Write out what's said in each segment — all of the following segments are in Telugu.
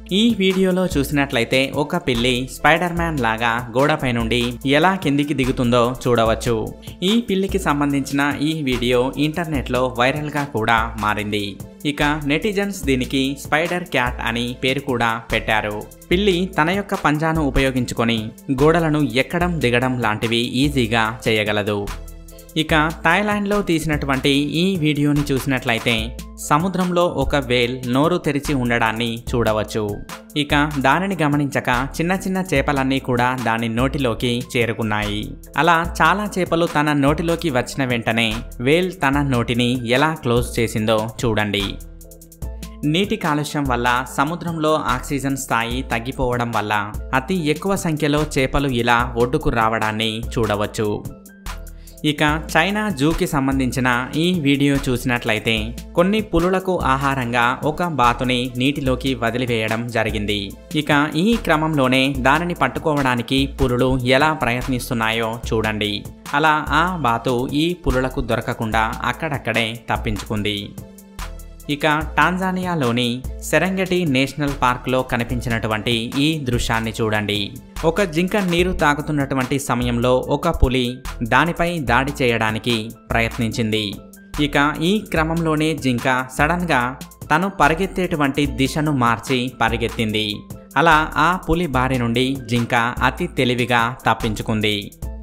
ఈ వీడియోలో చూసినట్లయితే ఒక పిల్లి స్పైడర్ మ్యాన్ లాగా గోడపై నుండి ఎలా కిందికి దిగుతుందో చూడవచ్చు ఈ పిల్లికి సంబంధించిన ఈ వీడియో ఇంటర్నెట్లో వైరల్గా కూడా మారింది ఇక నెటిజన్స్ దీనికి స్పైడర్ క్యాట్ అని పేరు కూడా పెట్టారు పిల్లి తన యొక్క పంజాను ఉపయోగించుకొని గోడలను ఎక్కడం దిగడం లాంటివి ఈజీగా చేయగలదు ఇక థాయిలాండ్లో తీసినటువంటి ఈ వీడియోని చూసినట్లయితే సముద్రంలో ఒక వేల్ నోరు తెరిచి ఉండడాన్ని చూడవచ్చు ఇక దానిని గమనించక చిన్న చిన్న చేపలన్నీ కూడా దాని నోటిలోకి చేరుకున్నాయి అలా చాలా చేపలు తన నోటిలోకి వచ్చిన వెంటనే వేల్ తన నోటిని ఎలా క్లోజ్ చేసిందో చూడండి నీటి కాలుష్యం వల్ల సముద్రంలో ఆక్సిజన్ స్థాయి తగ్గిపోవడం వల్ల అతి ఎక్కువ సంఖ్యలో చేపలు ఇలా ఒడ్డుకు రావడాన్ని చూడవచ్చు ఇక చైనా జూకి సంబంధించిన ఈ వీడియో చూసినట్లయితే కొన్ని పులులకు ఆహారంగా ఒక బాతుని నీటిలోకి వదిలివేయడం జరిగింది ఇక ఈ క్రమంలోనే దానిని పట్టుకోవడానికి పులులు ఎలా ప్రయత్నిస్తున్నాయో చూడండి అలా ఆ బాతు ఈ పులులకు దొరకకుండా అక్కడక్కడే తప్పించుకుంది ఇక టాంజానియాలోని సెరంగటి నేషనల్ పార్క్లో కనిపించినటువంటి ఈ దృశ్యాన్ని చూడండి ఒక జింక నీరు తాగుతున్నటువంటి సమయంలో ఒక పులి దానిపై దాడి చేయడానికి ప్రయత్నించింది ఇక ఈ క్రమంలోనే జింక సడన్గా తను పరిగెత్తేటువంటి దిశను మార్చి పరిగెత్తింది అలా ఆ పులి బారి నుండి జింక అతి తెలివిగా తప్పించుకుంది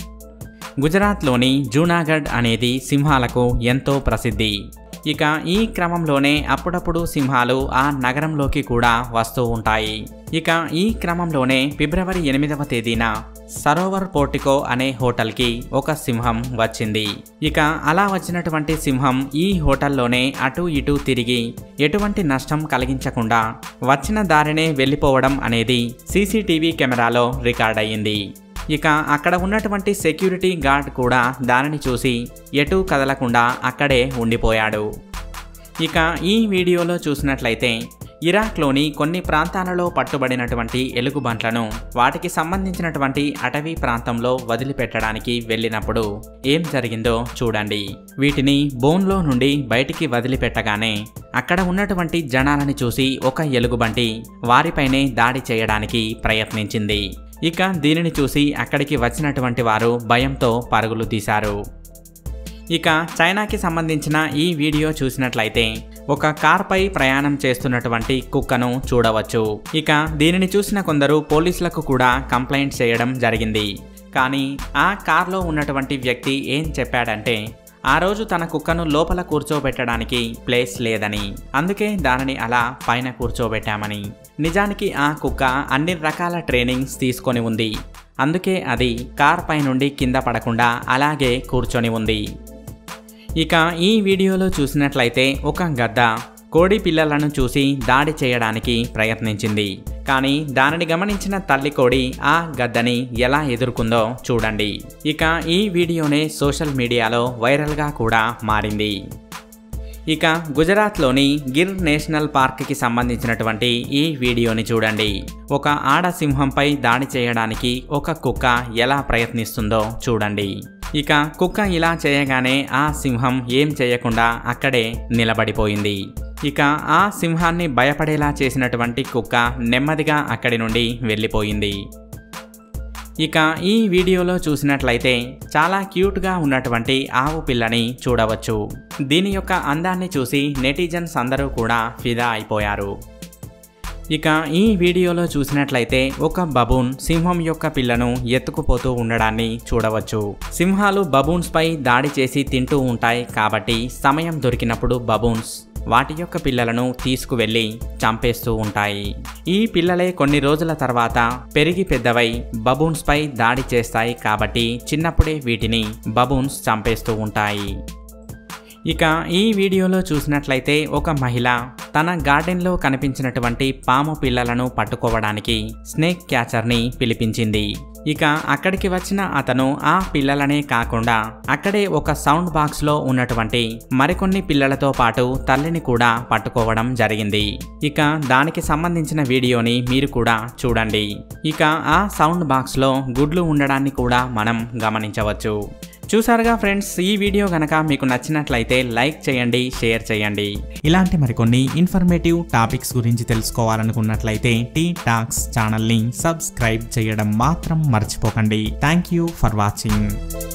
గుజరాత్లోని జూనాగఢ్ అనేది సింహాలకు ఎంతో ప్రసిద్ధి ఇక ఈ క్రమంలోనే అప్పుడప్పుడు సింహాలు ఆ నగరంలోకి కూడా వస్తూ ఉంటాయి ఇక ఈ క్రమంలోనే ఫిబ్రవరి ఎనిమిదవ తేదీన సరోవర్ పోర్టికో అనే హోటల్కి ఒక సింహం వచ్చింది ఇక అలా వచ్చినటువంటి సింహం ఈ హోటల్లోనే అటు ఇటు తిరిగి ఎటువంటి నష్టం కలిగించకుండా వచ్చిన దారినే వెళ్ళిపోవడం అనేది సీసీటీవీ కెమెరాలో రికార్డ్ అయ్యింది ఇక అక్కడ ఉన్నటువంటి సెక్యూరిటీ గార్డ్ కూడా దానిని చూసి ఎటూ కదలకుండా అక్కడే ఉండిపోయాడు ఇక ఈ వీడియోలో చూసినట్లయితే ఇరాక్లోని కొన్ని ప్రాంతాలలో పట్టుబడినటువంటి ఎలుగుబంట్లను వాటికి సంబంధించినటువంటి అటవీ ప్రాంతంలో వదిలిపెట్టడానికి వెళ్ళినప్పుడు ఏం జరిగిందో చూడండి వీటిని బోన్లో నుండి బయటికి వదిలిపెట్టగానే అక్కడ ఉన్నటువంటి జనాలని చూసి ఒక ఎలుగుబంటి వారిపైనే దాడి చేయడానికి ప్రయత్నించింది ఇక దీనిని చూసి అక్కడికి వచ్చినటువంటి వారు భయంతో పరుగులు తీశారు ఇక చైనాకి సంబంధించిన ఈ వీడియో చూసినట్లయితే ఒక కార్పై ప్రయాణం చేస్తున్నటువంటి కుక్కను చూడవచ్చు ఇక దీనిని చూసిన కొందరు పోలీసులకు కూడా కంప్లైంట్ చేయడం జరిగింది కానీ ఆ కార్లో ఉన్నటువంటి వ్యక్తి ఏం చెప్పాడంటే ఆ రోజు తన కుక్కను లోపల కూర్చోబెట్టడానికి ప్లేస్ లేదని అందుకే దానిని అలా పైన కూర్చోబెట్టామని నిజానికి ఆ కుక్క అన్ని రకాల ట్రైనింగ్స్ తీసుకొని ఉంది అందుకే అది కార్ పై నుండి కింద పడకుండా అలాగే కూర్చొని ఉంది ఇక ఈ వీడియోలో చూసినట్లయితే ఒక గద్ద కోడి పిల్లలను చూసి దాడి చేయడానికి ప్రయత్నించింది కానీ దానిని గమనించిన తల్లి కోడి ఆ గద్దని ఎలా ఎదుర్కొందో చూడండి ఇక ఈ వీడియోనే సోషల్ మీడియాలో వైరల్గా కూడా మారింది ఇక గుజరాత్లోని గిర్ నేషనల్ పార్క్కి సంబంధించినటువంటి ఈ వీడియోని చూడండి ఒక ఆడ సింహంపై దాడి చేయడానికి ఒక కుక్క ఎలా ప్రయత్నిస్తుందో చూడండి ఇక కుక్క ఇలా చేయగానే ఆ సింహం ఏం చేయకుండా అక్కడే నిలబడిపోయింది ఇక ఆ సింహాన్ని భయపడేలా చేసినటువంటి కుక్క నెమ్మదిగా అక్కడి నుండి వెళ్ళిపోయింది ఇక ఈ వీడియోలో చూసినట్లయితే చాలా క్యూట్గా ఉన్నటువంటి ఆవు పిల్లని చూడవచ్చు దీని యొక్క అందాన్ని చూసి నెటిజన్స్ అందరూ కూడా ఫిదా అయిపోయారు ఇక ఈ వీడియోలో చూసినట్లయితే ఒక బబూన్ సింహం యొక్క పిల్లను ఎత్తుకుపోతూ ఉండడాన్ని చూడవచ్చు సింహాలు బబూన్స్ పై దాడి చేసి తింటూ ఉంటాయి కాబట్టి సమయం దొరికినప్పుడు బబూన్స్ వాటి యొక్క పిల్లలను తీసుకువెళ్ళి చంపేస్తూ ఉంటాయి ఈ పిల్లలే కొన్ని రోజుల తర్వాత పెరిగి పెద్దవై బబూన్స్ పై దాడి చేస్తాయి కాబట్టి చిన్నప్పుడే వీటిని బబూన్స్ చంపేస్తూ ఉంటాయి ఇక ఈ వీడియోలో చూసినట్లయితే ఒక మహిళ తన గార్డెన్లో కనిపించినటువంటి పాము పిల్లలను పట్టుకోవడానికి స్నేక్ క్యాచర్ని పిలిపించింది ఇక అక్కడికి వచ్చిన అతను ఆ పిల్లలనే కాకుండా అక్కడే ఒక సౌండ్ బాక్స్లో ఉన్నటువంటి మరికొన్ని పిల్లలతో పాటు తల్లిని కూడా పట్టుకోవడం జరిగింది ఇక దానికి సంబంధించిన వీడియోని మీరు కూడా చూడండి ఇక ఆ సౌండ్ బాక్స్లో గుడ్లు ఉండడాన్ని కూడా మనం గమనించవచ్చు చూసారుగా ఫ్రెండ్స్ ఈ వీడియో గనక మీకు నచ్చినట్లయితే లైక్ చేయండి షేర్ చేయండి ఇలాంటి మరికొన్ని ఇన్ఫర్మేటివ్ టాపిక్స్ గురించి తెలుసుకోవాలనుకున్నట్లయితే టీ టాక్స్ ఛానల్ని సబ్స్క్రైబ్ చేయడం మాత్రం మర్చిపోకండి థ్యాంక్ యూ ఫర్ వాచింగ్